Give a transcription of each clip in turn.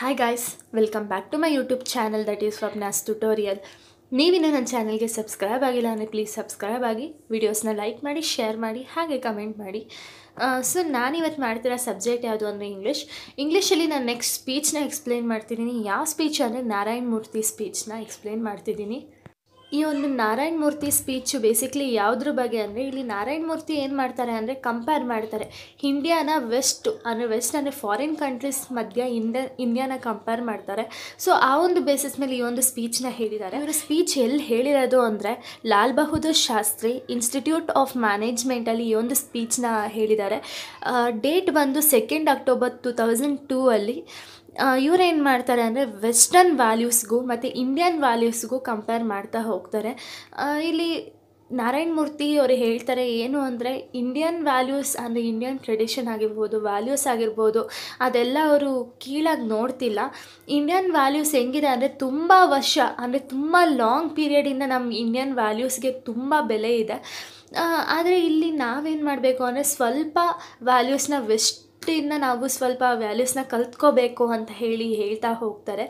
hi guys welcome back to my YouTube channel that is Swapna's tutorial ನೀವಿನ್ನೂ ನನ್ನ ಚಾನಲ್ಗೆ subscribe ಆಗಿಲ್ಲ ಅಂದರೆ ಪ್ಲೀಸ್ ಸಬ್ಸ್ಕ್ರೈಬ್ ಆಗಿ ವಿಡಿಯೋಸ್ನ ಲೈಕ್ ಮಾಡಿ ಶೇರ್ ಮಾಡಿ ಹಾಗೆ ಕಮೆಂಟ್ ಮಾಡಿ ಸೊ ನಾನಿವತ್ತು ಮಾಡ್ತಿರೋ ಸಬ್ಜೆಕ್ಟ್ ಯಾವುದು ಅಂದರೆ ಇಂಗ್ಲೀಷ್ ಇಂಗ್ಲೀಷಲ್ಲಿ ನಾನು ನೆಕ್ಸ್ಟ್ ಸ್ಪೀಚ್ನ ಎಕ್ಸ್ಪ್ಲೇನ್ ಮಾಡ್ತಿದ್ದೀನಿ ಯಾವ ಸ್ಪೀಚ್ ಅಂದರೆ ನಾರಾಯಣ್ ಮೂರ್ತಿ ಸ್ಪೀಚ್ನ ಎಕ್ಸ್ಪ್ಲೇನ್ ಮಾಡ್ತಿದ್ದೀನಿ ಈ ಒಂದು ನಾರಾಯಣ್ ಮೂರ್ತಿ ಸ್ಪೀಚು ಬೇಸಿಕ್ಲಿ ಯಾವುದ್ರ ಬಗ್ಗೆ ಅಂದರೆ ಇಲ್ಲಿ ನಾರಾಯಣ್ ಮೂರ್ತಿ ಏನು ಮಾಡ್ತಾರೆ ಅಂದರೆ ಕಂಪೇರ್ ಮಾಡ್ತಾರೆ ಇಂಡಿಯಾನ ವೆಸ್ಟ್ ಅಂದರೆ ವೆಸ್ಟ್ ಅಂದರೆ ಫಾರಿನ್ ಕಂಟ್ರೀಸ್ ಮಧ್ಯ ಇಂಡಿಯಾ ಇಂಡಿಯಾನ ಕಂಪೇರ್ ಮಾಡ್ತಾರೆ ಸೊ ಆ ಒಂದು ಬೇಸಿಸ್ ಮೇಲೆ ಈ ಒಂದು ಸ್ಪೀಚ್ನ ಹೇಳಿದ್ದಾರೆ ಇವರು ಸ್ಪೀಚ್ ಎಲ್ಲಿ ಹೇಳಿರೋದು ಅಂದರೆ ಲಾಲ್ ಬಹದ್ದೂರ್ ಶಾಸ್ತ್ರಿ ಇನ್ಸ್ಟಿಟ್ಯೂಟ್ ಆಫ್ ಮ್ಯಾನೇಜ್ಮೆಂಟಲ್ಲಿ ಈ ಒಂದು ಸ್ಪೀಚ್ನ ಹೇಳಿದ್ದಾರೆ ಡೇಟ್ ಬಂದು second October two thousand two ಅಲ್ಲಿ ಇವ್ರು ಏನು ಮಾಡ್ತಾರೆ ಅಂದರೆ ವೆಸ್ಟರ್ನ್ ವ್ಯಾಲ್ಯೂಸ್ಗೂ ಮತ್ತು ಇಂಡಿಯನ್ ವ್ಯಾಲ್ಯೂಸ್ಗೂ ಕಂಪೇರ್ ಮಾಡ್ತಾ ಹೋಗ್ತಾರೆ ಆ, ಇಲ್ಲಿ ನಾರಾಯಣ್ ಮೂರ್ತಿ ಅವರು ಹೇಳ್ತಾರೆ ಏನು ಅಂದರೆ ಇಂಡಿಯನ್ ವ್ಯಾಲ್ಯೂಸ್ ಅಂದರೆ ಇಂಡಿಯನ್ ಟ್ರೆಡಿಷನ್ ಆಗಿರ್ಬೋದು ವ್ಯಾಲ್ಯೂಸ್ ಆಗಿರ್ಬೋದು ಅದೆಲ್ಲ ಅವರು ಕೀಳಾಗಿ ನೋಡ್ತಿಲ್ಲ ಇಂಡಿಯನ್ ವ್ಯಾಲ್ಯೂಸ್ ಹೆಂಗಿದೆ ಅಂದರೆ ತುಂಬ ವರ್ಷ ಅಂದರೆ ತುಂಬ ಲಾಂಗ್ ಪೀರಿಯಡಿಂದ ನಮ್ಮ ಇಂಡಿಯನ್ ವ್ಯಾಲ್ಯೂಸ್ಗೆ ತುಂಬ ಬೆಲೆ ಇದೆ ಆದರೆ ಇಲ್ಲಿ ನಾವೇನು ಮಾಡಬೇಕು ಅಂದರೆ ಸ್ವಲ್ಪ ವ್ಯಾಲ್ಯೂಸ್ನ ವೆಸ್ಟಿಂದ ನಾವು ಸ್ವಲ್ಪ ವ್ಯಾಲ್ಯೂಸ್ನ ಕಲ್ತ್ಕೋಬೇಕು ಅಂತ ಹೇಳಿ ಹೇಳ್ತಾ ಹೋಗ್ತಾರೆ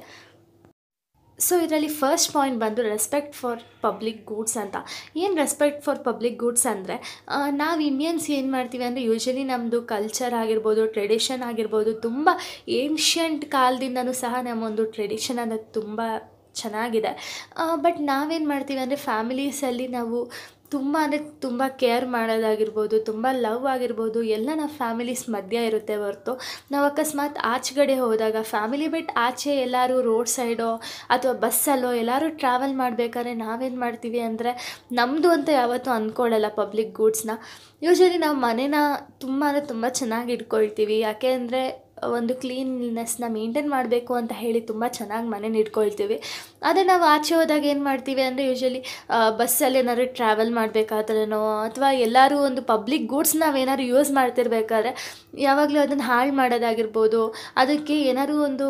ಸೊ ಇದರಲ್ಲಿ ಫಸ್ಟ್ ಪಾಯಿಂಟ್ ಬಂದು ರೆಸ್ಪೆಕ್ಟ್ ಫಾರ್ ಪಬ್ಲಿಕ್ ಗೂಡ್ಸ್ ಅಂತ ಏನು ರೆಸ್ಪೆಕ್ಟ್ ಫಾರ್ ಪಬ್ಲಿಕ್ ಗೂಡ್ಸ್ ಅಂದರೆ ನಾವು ಇಂಡಿಯನ್ಸ್ ಏನು ಮಾಡ್ತೀವಿ ಅಂದರೆ ಯೂಶ್ವಲಿ ನಮ್ಮದು ಕಲ್ಚರ್ ಆಗಿರ್ಬೋದು ಟ್ರೆಡಿಷನ್ ಆಗಿರ್ಬೋದು ತುಂಬ ಏನ್ಷಿಯಂಟ್ ಕಾಲದಿಂದನೂ ಸಹ ನಮ್ಮೊಂದು ಟ್ರೆಡಿಷನ್ ಅನ್ನೋದು ತುಂಬ ಚೆನ್ನಾಗಿದೆ ಬಟ್ ನಾವೇನು ಮಾಡ್ತೀವಿ ಅಂದರೆ ಫ್ಯಾಮಿಲೀಸಲ್ಲಿ ನಾವು ತುಂಬ ಅಂದರೆ ತುಂಬ ಕೇರ್ ಮಾಡೋದಾಗಿರ್ಬೋದು ತುಂಬ ಲವ್ ಆಗಿರ್ಬೋದು ಎಲ್ಲ ನಾವು ಫ್ಯಾಮಿಲೀಸ್ ಮಧ್ಯ ಇರುತ್ತೆ ಹೊರತು ನಾವು ಅಕಸ್ಮಾತ್ ಆಚೆಗಡೆ ಹೋದಾಗ ಫ್ಯಾಮಿಲಿ ಬಿಟ್ಟು ಆಚೆ ಎಲ್ಲರೂ ರೋಡ್ ಸೈಡೋ ಅಥವಾ ಬಸ್ಸಲ್ಲೋ ಎಲ್ಲರೂ ಟ್ರಾವೆಲ್ ಮಾಡಬೇಕಾದ್ರೆ ನಾವೇನು ಮಾಡ್ತೀವಿ ಅಂದರೆ ನಮ್ಮದು ಅಂತ ಯಾವತ್ತೂ ಅಂದ್ಕೊಳ್ಳಲ್ಲ ಪಬ್ಲಿಕ್ ಗೂಡ್ಸ್ನ ಯೂಶ್ವಲಿ ನಾವು ಮನೇನ ತುಂಬ ಅಂದರೆ ತುಂಬ ಚೆನ್ನಾಗಿ ಇಟ್ಕೊಳ್ತೀವಿ ಯಾಕೆ ಅಂದರೆ ಒಂದು ಕ್ಲೀನ್ನೆಸ್ನ ಮೇಂಟೈನ್ ಮಾಡಬೇಕು ಅಂತ ಹೇಳಿ ತುಂಬ ಚೆನ್ನಾಗಿ ಮನೇನ ಇಟ್ಕೊಳ್ತೀವಿ ಅದೇ ನಾವು ಆಚೆ ಹೋದಾಗ ಏನು ಮಾಡ್ತೀವಿ ಅಂದರೆ ಯೂಶ್ವಲಿ ಬಸ್ಸಲ್ಲಿ ಏನಾದ್ರು ಟ್ರಾವೆಲ್ ಮಾಡಬೇಕಾದ್ರೇನೋ ಅಥವಾ ಎಲ್ಲರೂ ಒಂದು ಪಬ್ಲಿಕ್ ಗೂಡ್ಸ್ ನಾವೇನಾದ್ರು ಯೂಸ್ ಮಾಡ್ತಿರ್ಬೇಕಾದ್ರೆ ಯಾವಾಗಲೂ ಅದನ್ನು ಹಾಳು ಮಾಡೋದಾಗಿರ್ಬೋದು ಅದಕ್ಕೆ ಏನಾದ್ರು ಒಂದು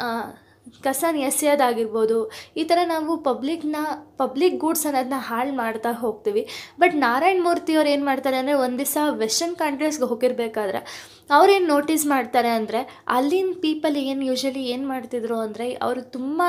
ಕಸನ ಎಸೆಯೋದಾಗಿರ್ಬೋದು ಈ ಥರ ನಾವು ಪಬ್ಲಿಕ್ನ ಪಬ್ಲಿಕ್ ಗೂಡ್ಸ್ ಅನ್ನೋದನ್ನ ಹಾಳು ಮಾಡ್ತಾ ಹೋಗ್ತೀವಿ ಬಟ್ ನಾರಾಯಣ್ ಮೂರ್ತಿಯವ್ರು ಏನು ಮಾಡ್ತಾರೆ ಅಂದರೆ ಒಂದು ದಿವಸ ವೆಸ್ಟರ್ನ್ ಕಂಟ್ರೀಸ್ಗೆ ಹೋಗಿರ್ಬೇಕಾದ್ರೆ ಅವ್ರೇನು ನೋಟಿಸ್ ಮಾಡ್ತಾರೆ ಅಂದರೆ ಅಲ್ಲಿನ ಪೀಪಲ್ ಏನು ಯೂಶ್ವಲಿ ಏನು ಮಾಡ್ತಿದ್ರು ಅಂದರೆ ಅವರು ತುಂಬಾ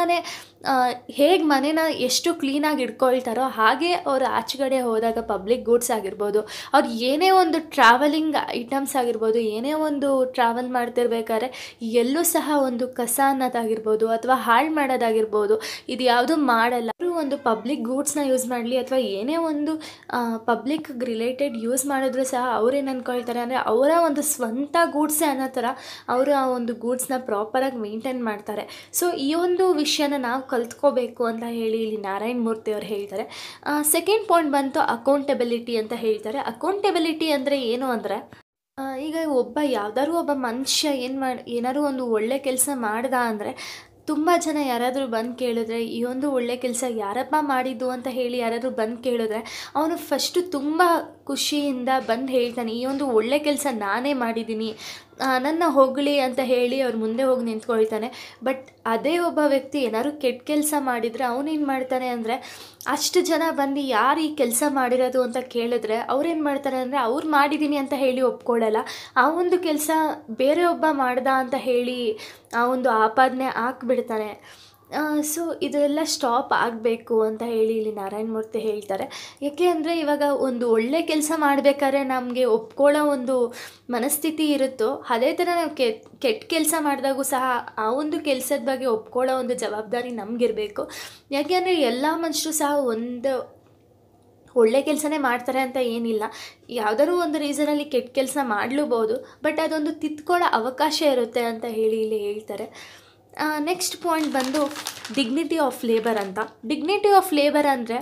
ಹೇಗೆ ಮನೇನ ಎಷ್ಟು ಕ್ಲೀನಾಗಿ ಇಟ್ಕೊಳ್ತಾರೋ ಹಾಗೆ ಅವರು ಆಚೆಗಡೆ ಹೋದಾಗ ಪಬ್ಲಿಕ್ ಗೂಡ್ಸ್ ಆಗಿರ್ಬೋದು ಅವ್ರು ಏನೇ ಒಂದು ಟ್ರಾವೆಲಿಂಗ್ ಐಟಮ್ಸ್ ಆಗಿರ್ಬೋದು ಏನೇ ಒಂದು ಟ್ರಾವೆಲ್ ಮಾಡ್ತಿರ್ಬೇಕಾದ್ರೆ ಎಲ್ಲೂ ಸಹ ಒಂದು ಕಸ ಅನ್ನೋದಾಗಿರ್ಬೋದು ಅಥವಾ ಹಾಳು ಮಾಡೋದಾಗಿರ್ಬೋದು ಇದು ಯಾವುದೂ ಮಾಡಲ್ಲ ಅವರು ಒಂದು ಪಬ್ಲಿಕ್ ಗೂಡ್ಸ್ನ ಯೂಸ್ ಮಾಡಲಿ ಅಥವಾ ಏನೇ ಒಂದು ಪಬ್ಲಿಕ್ ರಿಲೇಟೆಡ್ ಯೂಸ್ ಮಾಡಿದ್ರು ಸಹ ಅವ್ರೇನು ಅಂದ್ಕೊಳ್ತಾರೆ ಅಂದರೆ ಅವರ ಒಂದು ಸ್ವಂತ ಗೂಡ್ಸೇ ಅನ್ನೋ ಥರ ಅವರು ಆ ಒಂದು ಗೂಡ್ಸ್ನ ಪ್ರಾಪರಾಗಿ ಮೇಂಟೈನ್ ಮಾಡ್ತಾರೆ ಸೊ ಈ ಒಂದು ವಿಷಯನ ನಾವು ಕಲ್ತ್ಕೋಬೇಕು ಅಂತ ಹೇಳಿ ಇಲ್ಲಿ ನಾರಾಯಣ್ ಮೂರ್ತಿ ಅವ್ರು ಹೇಳ್ತಾರೆ ಸೆಕೆಂಡ್ ಪಾಯಿಂಟ್ ಬಂತು ಅಕೌಂಟೆಬಿಲಿಟಿ ಅಂತ ಹೇಳ್ತಾರೆ ಅಕೌಂಟೆಬಿಲಿಟಿ ಅಂದರೆ ಏನು ಅಂದರೆ ಈಗ ಒಬ್ಬ ಯಾವ್ದಾದ್ರು ಒಬ್ಬ ಮನುಷ್ಯ ಏನು ಮಾಡಿ ಏನಾದ್ರು ಒಂದು ಒಳ್ಳೆ ಕೆಲಸ ಮಾಡ್ದ ಅಂದರೆ ತುಂಬ ಜನ ಯಾರಾದರೂ ಬಂದು ಕೇಳಿದ್ರೆ ಈ ಒಂದು ಒಳ್ಳೆ ಕೆಲಸ ಯಾರಪ್ಪ ಮಾಡಿದ್ದು ಅಂತ ಹೇಳಿ ಯಾರಾದರೂ ಬಂದು ಕೇಳಿದ್ರೆ ಅವನು ಫಸ್ಟು ತುಂಬ ಖುಷಿಯಿಂದ ಬಂದು ಹೇಳ್ತಾನೆ ಈ ಒಂದು ಒಳ್ಳೆ ಕೆಲಸ ನಾನೇ ಮಾಡಿದ್ದೀನಿ ನನ್ನ ಹೊಗಳಿ ಅಂತ ಹೇಳಿ ಅವ್ರ ಮುಂದೆ ಹೋಗಿ ನಿಂತ್ಕೊಳ್ತಾನೆ ಬಟ್ ಅದೇ ಒಬ್ಬ ವ್ಯಕ್ತಿ ಏನಾದ್ರು ಕೆಟ್ಟ ಕೆಲಸ ಮಾಡಿದರೆ ಅವನೇನು ಮಾಡ್ತಾನೆ ಅಂದರೆ ಅಷ್ಟು ಜನ ಬಂದು ಯಾರು ಈ ಕೆಲಸ ಮಾಡಿರೋದು ಅಂತ ಕೇಳಿದ್ರೆ ಅವ್ರೇನು ಮಾಡ್ತಾರೆ ಅಂದರೆ ಅವ್ರು ಮಾಡಿದ್ದೀನಿ ಅಂತ ಹೇಳಿ ಒಪ್ಕೊಳ್ಳಲ್ಲ ಆ ಒಂದು ಕೆಲಸ ಬೇರೆ ಒಬ್ಬ ಮಾಡ್ದ ಅಂತ ಹೇಳಿ ಆ ಒಂದು ಆಪಾದನೆ ಹಾಕ್ಬಿಡ್ತಾನೆ ಸೊ ಇದೆಲ್ಲ ಸ್ಟಾಪ್ ಆಗಬೇಕು ಅಂತ ಹೇಳಿ ಇಲ್ಲಿ ನಾರಾಯಣ ಮೂರ್ತಿ ಹೇಳ್ತಾರೆ ಏಕೆ ಅಂದರೆ ಇವಾಗ ಒಂದು ಒಳ್ಳೆ ಕೆಲಸ ಮಾಡಬೇಕಾದ್ರೆ ನಮಗೆ ಒಪ್ಕೊಳ್ಳೋ ಒಂದು ಮನಸ್ಥಿತಿ ಇರುತ್ತೋ ಅದೇ ಥರ ನಾವು ಕೆಟ್ಟ ಕೆಟ್ಟ ಕೆಲಸ ಮಾಡಿದಾಗೂ ಸಹ ಆ ಒಂದು ಕೆಲಸದ ಬಗ್ಗೆ ಒಪ್ಕೊಳ್ಳೋ ಒಂದು ಜವಾಬ್ದಾರಿ ನಮಗಿರಬೇಕು ಯಾಕೆಂದರೆ ಎಲ್ಲ ಮನುಷ್ಯರು ಸಹ ಒಂದು ಒಳ್ಳೆ ಕೆಲಸನೇ ಮಾಡ್ತಾರೆ ಅಂತ ಏನಿಲ್ಲ ಯಾವುದಾದ್ರು ಒಂದು ರೀಸನಲ್ಲಿ ಕೆಟ್ಟ ಕೆಲಸ ಮಾಡಲೂಬೋದು ಬಟ್ ಅದೊಂದು ತಿದ್ಕೊಳ್ಳೋ ಅವಕಾಶ ಇರುತ್ತೆ ಅಂತ ಹೇಳಿ ಇಲ್ಲಿ ಹೇಳ್ತಾರೆ ನೆಕ್ಸ್ಟ್ ಪಾಯಿಂಟ್ ಬಂದು ಡಿಗ್ನಿಟಿ ಆಫ್ ಲೇಬರ್ ಅಂತ ಡಿಗ್ನಿಟಿ ಆಫ್ ಲೇಬರ್ ಅಂದರೆ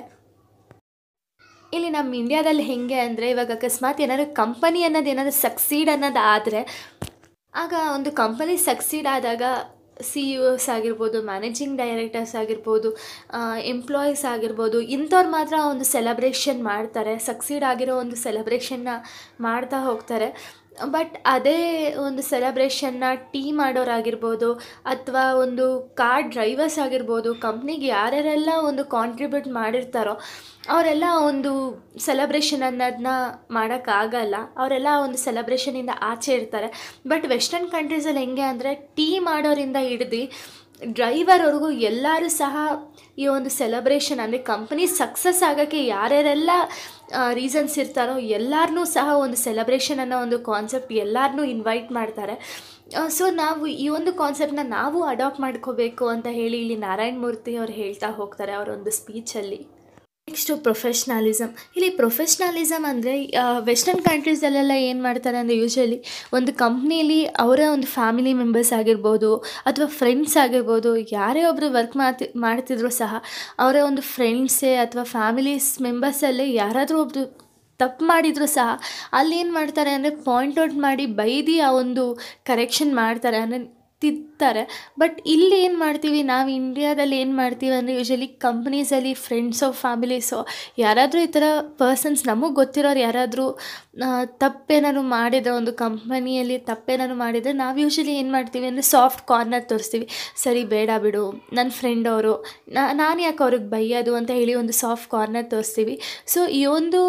ಇಲ್ಲಿ ನಮ್ಮ ಇಂಡ್ಯಾದಲ್ಲಿ ಹೇಗೆ ಅಂದರೆ ಇವಾಗ ಅಕಸ್ಮಾತ್ ಏನಾದ್ರು ಕಂಪನಿ ಅನ್ನೋದು ಏನಾದರೂ ಸಕ್ಸೀಡ್ ಅನ್ನೋದು ಆದರೆ ಆಗ ಒಂದು ಕಂಪನಿ ಸಕ್ಸೀಡ್ ಆದಾಗ ಸಿ ಇ ಒಸ್ ಆಗಿರ್ಬೋದು ಮ್ಯಾನೇಜಿಂಗ್ ಡೈರೆಕ್ಟರ್ಸ್ ಆಗಿರ್ಬೋದು ಎಂಪ್ಲಾಯೀಸ್ ಆಗಿರ್ಬೋದು ಇಂಥವ್ರು ಮಾತ್ರ ಒಂದು ಸೆಲೆಬ್ರೇಷನ್ ಮಾಡ್ತಾರೆ ಸಕ್ಸೀಡ್ ಆಗಿರೋ ಒಂದು ಸೆಲೆಬ್ರೇಷನ್ನ ಮಾಡ್ತಾ ಹೋಗ್ತಾರೆ ಬಟ್ ಅದೇ ಒಂದು ಸೆಲೆಬ್ರೇಷನ್ನ ಟೀ ಮಾಡೋರಾಗಿರ್ಬೋದು ಅಥವಾ ಒಂದು ಕಾರ್ ಡ್ರೈವರ್ಸ್ ಆಗಿರ್ಬೋದು ಕಂಪ್ನಿಗೆ ಯಾರ್ಯಾರೆಲ್ಲ ಒಂದು ಕಾಂಟ್ರಿಬ್ಯೂಟ್ ಮಾಡಿರ್ತಾರೋ ಅವರೆಲ್ಲ ಒಂದು ಸೆಲೆಬ್ರೇಷನ್ ಅನ್ನೋದನ್ನ ಮಾಡೋಕ್ಕಾಗಲ್ಲ ಅವರೆಲ್ಲ ಒಂದು ಸೆಲೆಬ್ರೇಷನಿಂದ ಆಚೆ ಇರ್ತಾರೆ ಬಟ್ ವೆಸ್ಟರ್ನ್ ಕಂಟ್ರೀಸಲ್ಲಿ ಹೆಂಗೆ ಅಂದರೆ ಟೀ ಮಾಡೋರಿಂದ ಹಿಡ್ದು ಡ್ರೈವರ್ವರೆಗೂ ಎಲ್ಲರೂ ಸಹ ಈ ಒಂದು ಸೆಲೆಬ್ರೇಷನ್ ಅಂದರೆ ಕಂಪ್ನಿ ಸಕ್ಸಸ್ ಆಗೋಕ್ಕೆ ಯಾರ್ಯಾರೆಲ್ಲ ರೀಸನ್ಸ್ ಇರ್ತಾರೋ ಎಲ್ಲರನ್ನೂ ಸಹ ಒಂದು ಸೆಲೆಬ್ರೇಷನ್ ಅನ್ನೋ ಒಂದು ಕಾನ್ಸೆಪ್ಟ್ ಎಲ್ಲರನ್ನೂ ಇನ್ವೈಟ್ ಮಾಡ್ತಾರೆ ಸೊ ನಾವು ಈ ಒಂದು ಕಾನ್ಸೆಪ್ಟನ್ನ ನಾವು ಅಡಾಪ್ಟ್ ಮಾಡ್ಕೋಬೇಕು ಅಂತ ಹೇಳಿ ಇಲ್ಲಿ ನಾರಾಯಣ ಮೂರ್ತಿ ಅವ್ರು ಹೇಳ್ತಾ ಹೋಗ್ತಾರೆ ಅವರ ಒಂದು ಸ್ಪೀಚಲ್ಲಿ ನೆಕ್ಸ್ಟು ಪ್ರೊಫೆಷ್ನಲಿಸಮ್ ಇಲ್ಲಿ ಪ್ರೊಫೆಷ್ನಲಿಸಮ್ ಅಂದರೆ ವೆಸ್ಟರ್ನ್ ಕಂಟ್ರೀಸಲ್ಲೆಲ್ಲ ಏನು ಮಾಡ್ತಾರೆ ಅಂದರೆ ಯೂಶ್ವಲಿ ಒಂದು ಕಂಪ್ನೀಲಿ ಅವರ ಒಂದು ಫ್ಯಾಮಿಲಿ ಮೆಂಬರ್ಸ್ ಆಗಿರ್ಬೋದು ಅಥವಾ ಫ್ರೆಂಡ್ಸ್ ಆಗಿರ್ಬೋದು ಯಾರೇ ಒಬ್ಬರು ವರ್ಕ್ ಮಾಡ್ತಿ ಮಾಡ್ತಿದ್ರು ಸಹ ಅವರ ಒಂದು ಫ್ರೆಂಡ್ಸೇ ಅಥವಾ ಫ್ಯಾಮಿಲೀಸ್ ಮೆಂಬರ್ಸಲ್ಲೇ ಯಾರಾದರೂ ಒಬ್ಬರು ತಪ್ಪು ಮಾಡಿದರೂ ಸಹ ಅಲ್ಲಿ ಏನು ಮಾಡ್ತಾರೆ ಅಂದರೆ ಪಾಯಿಂಟ್ ಔಟ್ ಮಾಡಿ ಬೈದು ಆ ಒಂದು ಕರೆಕ್ಷನ್ ಮಾಡ್ತಾರೆ ಅಂದರೆ ತಿದ್ತಾರೆ ಬಟ್ ಇಲ್ಲಿ ಏನು ಮಾಡ್ತೀವಿ ನಾವು ಇಂಡಿಯಾದಲ್ಲಿ ಏನು ಮಾಡ್ತೀವಿ ಅಂದರೆ ಯೂಶ್ವಲಿ ಕಂಪ್ನೀಸಲ್ಲಿ ಫ್ರೆಂಡ್ಸೋ ಫ್ಯಾಮಿಲೀಸೋ ಯಾರಾದರೂ ಈ ಥರ ಪರ್ಸನ್ಸ್ ನಮಗೆ ಗೊತ್ತಿರೋರು ಯಾರಾದರೂ ತಪ್ಪೇನಾದ್ರು ಮಾಡಿದರೆ ಒಂದು ಕಂಪನಿಯಲ್ಲಿ ತಪ್ಪೇನಾದ್ರು ಮಾಡಿದರೆ ನಾವು ಯೂಶ್ವಲಿ ಏನು ಮಾಡ್ತೀವಿ ಅಂದರೆ ಸಾಫ್ಟ್ ಕಾರ್ನರ್ ತೋರಿಸ್ತೀವಿ ಸರಿ ಬೇಡ ಬಿಡು ನನ್ನ ಫ್ರೆಂಡ್ ಅವರು ನಾನು ಯಾಕೆ ಅವ್ರಿಗೆ ಬೈಯೋದು ಅಂತ ಹೇಳಿ ಒಂದು ಸಾಫ್ಟ್ ಕಾರ್ನರ್ ತೋರಿಸ್ತೀವಿ ಸೊ ಈ ಒಂದು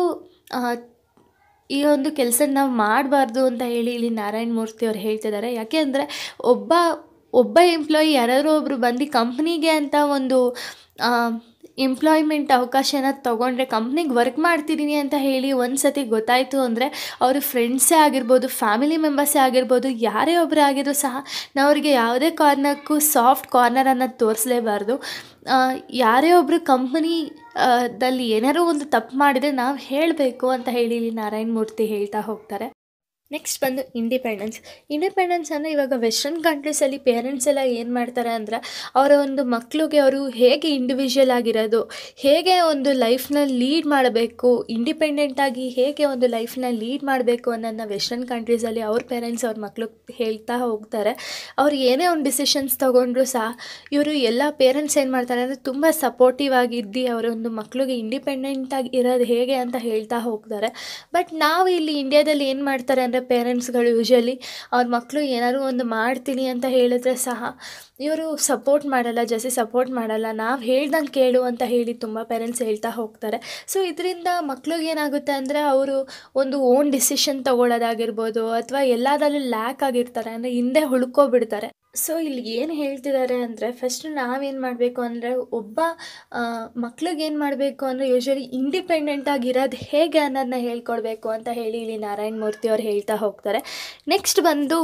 ಈ ಒಂದು ಕೆಲಸ ನಾವು ಮಾಡಬಾರ್ದು ಅಂತ ಹೇಳಿ ಇಲ್ಲಿ ನಾರಾಯಣ ಮೂರ್ತಿ ಅವ್ರು ಹೇಳ್ತಿದ್ದಾರೆ ಯಾಕೆ ಅಂದರೆ ಒಬ್ಬ ಒಬ್ಬ ಎಂಪ್ಲಾಯಿ ಯಾರಾದರೂ ಒಬ್ಬರು ಬಂದು ಕಂಪ್ನಿಗೆ ಅಂತ ಒಂದು ಎಂಪ್ಲಾಯ್ಮೆಂಟ್ ಅವಕಾಶನ ತೊಗೊಂಡ್ರೆ ಕಂಪ್ನಿಗೆ ವರ್ಕ್ ಮಾಡ್ತಿದ್ದೀನಿ ಅಂತ ಹೇಳಿ ಒಂದು ಸತಿ ಗೊತ್ತಾಯಿತು ಅಂದರೆ ಅವರು ಫ್ರೆಂಡ್ಸೇ ಆಗಿರ್ಬೋದು ಫ್ಯಾಮಿಲಿ ಮೆಂಬರ್ಸೇ ಆಗಿರ್ಬೋದು ಯಾರೇ ಒಬ್ಬರೇ ಆಗಿದ್ರು ಸಹ ನಾವು ಅವರಿಗೆ ಯಾವುದೇ ಕಾರಣಕ್ಕೂ ಸಾಫ್ಟ್ ಕಾರ್ನರನ್ನು ತೋರಿಸಲೇಬಾರ್ದು ಯಾರೇ ಒಬ್ಬರು ಕಂಪನಿ ದಲ್ಲಿ ಏನಾದರೂ ಒಂದು ತಪ್ಪು ಮಾಡಿದರೆ ನಾವು ಹೇಳಬೇಕು ಅಂತ ಹೇಳಿ ಇಲ್ಲಿ ನಾರಾಯಣ ಮೂರ್ತಿ ಹೇಳ್ತಾ ಹೋಗ್ತಾರೆ ನೆಕ್ಸ್ಟ್ ಬಂದು ಇಂಡಿಪೆಂಡೆನ್ಸ್ ಇಂಡಿಪೆಂಡೆನ್ಸ್ ಅಂದರೆ ಇವಾಗ ವೆಸ್ಟರ್ನ್ ಕಂಟ್ರೀಸಲ್ಲಿ ಪೇರೆಂಟ್ಸ್ ಎಲ್ಲ ಏನು ಮಾಡ್ತಾರೆ ಅಂದರೆ ಅವರ ಒಂದು ಮಕ್ಕಳಿಗೆ ಅವರು ಹೇಗೆ ಇಂಡಿವಿಜುವಲ್ ಆಗಿರೋದು ಹೇಗೆ ಒಂದು ಲೈಫ್ನ ಲೀಡ್ ಮಾಡಬೇಕು ಇಂಡಿಪೆಂಡೆಂಟಾಗಿ ಹೇಗೆ ಒಂದು ಲೈಫ್ನ ಲೀಡ್ ಮಾಡಬೇಕು ಅನ್ನೋದನ್ನ ವೆಸ್ಟರ್ನ್ ಕಂಟ್ರೀಸಲ್ಲಿ ಅವ್ರ ಪೇರೆಂಟ್ಸ್ ಅವ್ರ ಮಕ್ಳಿಗೆ ಹೇಳ್ತಾ ಹೋಗ್ತಾರೆ ಅವ್ರು ಏನೇ ಒಂದು ಡಿಸಿಷನ್ಸ್ ತೊಗೊಂಡ್ರು ಸಹ ಇವರು ಎಲ್ಲ ಪೇರೆಂಟ್ಸ್ ಏನು ಮಾಡ್ತಾರೆ ಅಂದರೆ ತುಂಬ ಸಪೋರ್ಟಿವ್ ಆಗಿದ್ದು ಅವರ ಒಂದು ಮಕ್ಳಿಗೆ ಇಂಡಿಪೆಂಡೆಂಟಾಗಿ ಇರೋದು ಹೇಗೆ ಅಂತ ಹೇಳ್ತಾ ಹೋಗ್ತಾರೆ ಬಟ್ ನಾವು ಇಲ್ಲಿ ಇಂಡಿಯಾದಲ್ಲಿ ಏನು ಮಾಡ್ತಾರೆ ಅಂದರೆ ಪೇರೆಂಟ್ಸ್ಗಳು ಯೂಶ್ವಲಿ ಅವ್ರ ಮಕ್ಕಳು ಏನಾದ್ರು ಒಂದು ಮಾಡ್ತೀನಿ ಅಂತ ಹೇಳಿದ್ರೆ ಸಹ ಇವರು ಸಪೋರ್ಟ್ ಮಾಡಲ್ಲ ಜಾಸ್ತಿ ಸಪೋರ್ಟ್ ಮಾಡಲ್ಲ ನಾವು ಹೇಳ್ದಂಗೆ ಕೇಳು ಅಂತ ಹೇಳಿ ತುಂಬ ಪೇರೆಂಟ್ಸ್ ಹೇಳ್ತಾ ಹೋಗ್ತಾರೆ ಸೊ ಇದರಿಂದ ಮಕ್ಳಿಗೆ ಏನಾಗುತ್ತೆ ಅಂದರೆ ಅವರು ಒಂದು ಓನ್ ಡಿಸಿಷನ್ ತೊಗೊಳ್ಳೋದಾಗಿರ್ಬೋದು ಅಥವಾ ಎಲ್ಲದರಲ್ಲೂ ಲ್ಯಾಕ್ ಆಗಿರ್ತಾರೆ ಅಂದರೆ ಹಿಂದೆ ಉಳ್ಕೊಬಿಡ್ತಾರೆ ಸೊ ಇಲ್ಲಿ ಏನು ಹೇಳ್ತಿದ್ದಾರೆ ಅಂದರೆ ಫಸ್ಟ್ ನಾವೇನು ಮಾಡಬೇಕು ಅಂದರೆ ಒಬ್ಬ ಮಕ್ಳಿಗೆ ಏನು ಮಾಡಬೇಕು ಅಂದರೆ ಯೂಶ್ವಲಿ ಇಂಡಿಪೆಂಡೆಂಟ್ ಆಗಿರೋದು ಹೇಗೆ ಅನ್ನೋದನ್ನ ಹೇಳ್ಕೊಡ್ಬೇಕು ಅಂತ ಹೇಳಿ ಇಲ್ಲಿ ನಾರಾಯಣ ಮೂರ್ತಿ ಅವ್ರು ಹೇಳ್ತಾ ಹೋಗ್ತಾರೆ ನೆಕ್ಸ್ಟ್ ಬಂದು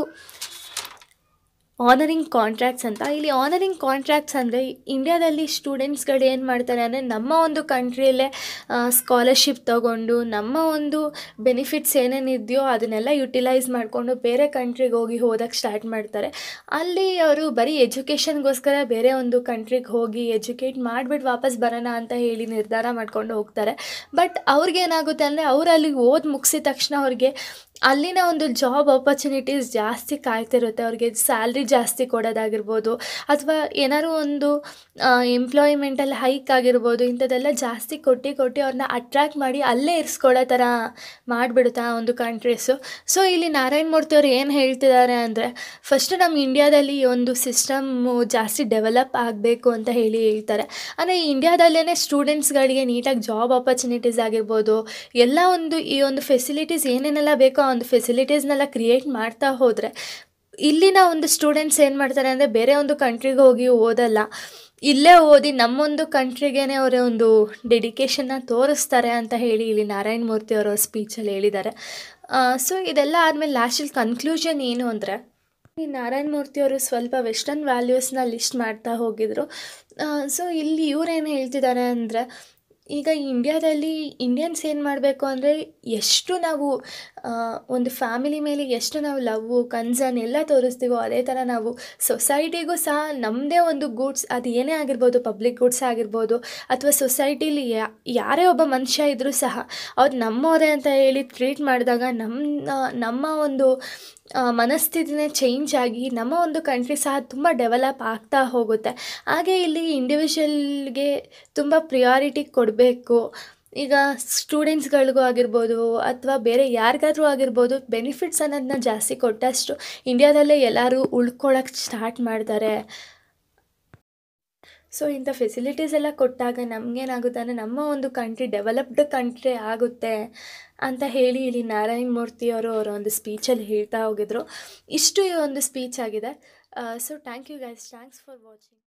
ಆನರಿಂಗ್ ಕಾಂಟ್ರಾಕ್ಟ್ಸ್ ಅಂತ ಇಲ್ಲಿ ಆನರಿಂಗ್ ಕಾಂಟ್ರಾಕ್ಟ್ಸ್ ಅಂದರೆ ಇಂಡ್ಯಾದಲ್ಲಿ ಸ್ಟೂಡೆಂಟ್ಸ್ಗಳು ಏನು ಮಾಡ್ತಾರೆ ಅಂದರೆ ನಮ್ಮ ಒಂದು ಕಂಟ್ರಿಯಲ್ಲೇ ಸ್ಕಾಲರ್ಶಿಪ್ ತೊಗೊಂಡು ನಮ್ಮ ಒಂದು ಬೆನಿಫಿಟ್ಸ್ ಏನೇನಿದೆಯೋ ಅದನ್ನೆಲ್ಲ ಯುಟಿಲೈಸ್ ಮಾಡಿಕೊಂಡು ಬೇರೆ ಕಂಟ್ರಿಗೆ ಹೋಗಿ ಓದಕ್ಕೆ ಸ್ಟಾರ್ಟ್ ಮಾಡ್ತಾರೆ ಅಲ್ಲಿ ಅವರು ಬರೀ ಎಜುಕೇಷನ್ಗೋಸ್ಕರ ಬೇರೆ ಒಂದು ಕಂಟ್ರಿಗೆ ಹೋಗಿ ಎಜುಕೇಟ್ ಮಾಡಿಬಿಟ್ಟು ವಾಪಸ್ ಬರೋಣ ಅಂತ ಹೇಳಿ ನಿರ್ಧಾರ ಮಾಡ್ಕೊಂಡು ಹೋಗ್ತಾರೆ ಬಟ್ ಅವ್ರಿಗೇನಾಗುತ್ತೆ ಅಂದರೆ ಅವ್ರು ಅಲ್ಲಿಗೆ ಓದಿ ಮುಗಿಸಿದ ತಕ್ಷಣ ಅವ್ರಿಗೆ ಅಲ್ಲಿನ ಒಂದು ಜಾಬ್ ಆಪರ್ಚುನಿಟೀಸ್ ಜಾಸ್ತಿ ಕಾಯ್ತಿರುತ್ತೆ ಅವ್ರಿಗೆ ಸ್ಯಾಲ್ರಿ ಜಾಸ್ತಿ ಕೊಡೋದಾಗಿರ್ಬೋದು ಅಥವಾ ಏನಾದ್ರು ಒಂದು ಎಂಪ್ಲಾಯ್ಮೆಂಟಲ್ಲಿ ಹೈಕ್ ಆಗಿರ್ಬೋದು ಇಂಥದ್ದೆಲ್ಲ ಜಾಸ್ತಿ ಕೊಟ್ಟು ಕೊಟ್ಟು ಅವ್ರನ್ನ ಅಟ್ರ್ಯಾಕ್ಟ್ ಮಾಡಿ ಅಲ್ಲೇ ಇರಿಸ್ಕೊಳ್ಳೋ ಥರ ಮಾಡಿಬಿಡುತ್ತೆ ಆ ಒಂದು ಕಂಟ್ರೀಸು ಸೊ ಇಲ್ಲಿ ನಾರಾಯಣ ಮೂರ್ತಿ ಅವ್ರು ಏನು ಹೇಳ್ತಿದ್ದಾರೆ ಅಂದರೆ ಫಸ್ಟ್ ನಮ್ಮ ಇಂಡ್ಯಾದಲ್ಲಿ ಈ ಒಂದು ಸಿಸ್ಟಮ್ಮು ಜಾಸ್ತಿ ಡೆವಲಪ್ ಆಗಬೇಕು ಅಂತ ಹೇಳಿ ಹೇಳ್ತಾರೆ ಅಂದರೆ ಇಂಡ್ಯಾದಲ್ಲೇ ಸ್ಟೂಡೆಂಟ್ಸ್ಗಳಿಗೆ ನೀಟಾಗಿ ಜಾಬ್ ಆಪರ್ಚುನಿಟೀಸ್ ಆಗಿರ್ಬೋದು ಎಲ್ಲ ಒಂದು ಈ ಒಂದು ಫೆಸಿಲಿಟೀಸ್ ಏನೇನೆಲ್ಲ ಬೇಕೋ ಆ ಒಂದು ಫೆಸಿಲಿಟೀಸ್ನೆಲ್ಲ ಕ್ರಿಯೇಟ್ ಮಾಡ್ತಾ ಹೋದರೆ ಇಲ್ಲಿನ ಒಂದು ಸ್ಟೂಡೆಂಟ್ಸ್ ಏನು ಮಾಡ್ತಾರೆ ಅಂದರೆ ಬೇರೆ ಒಂದು ಕಂಟ್ರಿಗೆ ಹೋಗಿ ಓದಲ್ಲ ಇಲ್ಲೇ ಓದಿ ನಮ್ಮೊಂದು ಕಂಟ್ರಿಗೇ ಅವರ ಒಂದು ಡೆಡಿಕೇಶನ್ನ ತೋರಿಸ್ತಾರೆ ಅಂತ ಹೇಳಿ ಇಲ್ಲಿ ನಾರಾಯಣ ಮೂರ್ತಿ ಅವರ ಸ್ಪೀಚಲ್ಲಿ ಹೇಳಿದ್ದಾರೆ ಸೊ ಇದೆಲ್ಲ ಆದಮೇಲೆ ಲಾಸ್ಟಲ್ಲಿ ಕನ್ಕ್ಲೂಷನ್ ಏನು ಅಂದರೆ ಈ ನಾರಾಯಣ ಮೂರ್ತಿಯವರು ಸ್ವಲ್ಪ ವೆಸ್ಟರ್ನ್ ವ್ಯಾಲ್ಯೂಸ್ನ ಲಿಸ್ಟ್ ಮಾಡ್ತಾ ಹೋಗಿದ್ರು ಸೊ ಇಲ್ಲಿ ಇವ್ರೇನು ಹೇಳ್ತಿದ್ದಾರೆ ಅಂದರೆ ಈಗ ಇಂಡ್ಯಾದಲ್ಲಿ ಇಂಡಿಯನ್ಸ್ ಏನು ಮಾಡಬೇಕು ಅಂದರೆ ಎಷ್ಟು ನಾವು ಒಂದು ಫ್ಯಾಮಿಲಿ ಮೇಲೆ ಎಷ್ಟು ನಾವು ಲವ್ವು ಕನ್ಸರ್ನ್ ಎಲ್ಲ ತೋರಿಸ್ತೀವೋ ಅದೇ ಥರ ನಾವು ಸೊಸೈಟಿಗೂ ಸಹ ನಮ್ಮದೇ ಒಂದು ಗೂಡ್ಸ್ ಅದು ಏನೇ ಆಗಿರ್ಬೋದು ಪಬ್ಲಿಕ್ ಗೂಡ್ಸ್ ಆಗಿರ್ಬೋದು ಅಥವಾ ಸೊಸೈಟಿಲಿ ಯಾರೇ ಒಬ್ಬ ಮನುಷ್ಯ ಇದ್ದರೂ ಸಹ ಅವ್ರು ನಮ್ಮವರೇ ಅಂತ ಹೇಳಿ ಟ್ರೀಟ್ ಮಾಡಿದಾಗ ನಮ್ಮ ನಮ್ಮ ಒಂದು ಮನಸ್ಥಿತಿನೇ ಚೇಂಜ್ ಆಗಿ ನಮ್ಮ ಒಂದು ಕಂಟ್ರಿ ಸಹ ತುಂಬ ಡೆವಲಪ್ ಆಗ್ತಾ ಹೋಗುತ್ತೆ ಹಾಗೆ ಇಲ್ಲಿ ಇಂಡಿವಿಜುವಲ್ಗೆ ತುಂಬ ಪ್ರಿಯಾರಿಟಿ ಕೊಡಬೇಕು ಈಗ ಸ್ಟೂಡೆಂಟ್ಸ್ಗಳಿಗೂ ಆಗಿರ್ಬೋದು ಅಥವಾ ಬೇರೆ ಯಾರಿಗಾದ್ರೂ ಆಗಿರ್ಬೋದು ಬೆನಿಫಿಟ್ಸ್ ಅನ್ನೋದನ್ನ ಜಾಸ್ತಿ ಕೊಟ್ಟಷ್ಟು ಇಂಡ್ಯಾದಲ್ಲೇ ಎಲ್ಲರೂ ಉಳ್ಕೊಳ್ಳೋಕೆ ಸ್ಟಾರ್ಟ್ ಮಾಡ್ತಾರೆ ಸೊ ಇಂಥ ಫೆಸಿಲಿಟೀಸ್ ಎಲ್ಲ ಕೊಟ್ಟಾಗ ನಮಗೇನಾಗುತ್ತೆ ಅಂದರೆ ನಮ್ಮ ಒಂದು ಕಂಟ್ರಿ ಡೆವಲಪ್ಡ್ ಕಂಟ್ರಿ ಆಗುತ್ತೆ ಅಂತ ಹೇಳಿ ಇಲ್ಲಿ ನಾರಾಯಣ್ ಮೂರ್ತಿ ಅವರು ಅವರ ಒಂದು ಸ್ಪೀಚಲ್ಲಿ ಹೇಳ್ತಾ ಹೋಗಿದ್ರು ಇಷ್ಟು ಈ ಒಂದು ಸ್ಪೀಚ್ ಆಗಿದೆ so thank you guys thanks for watching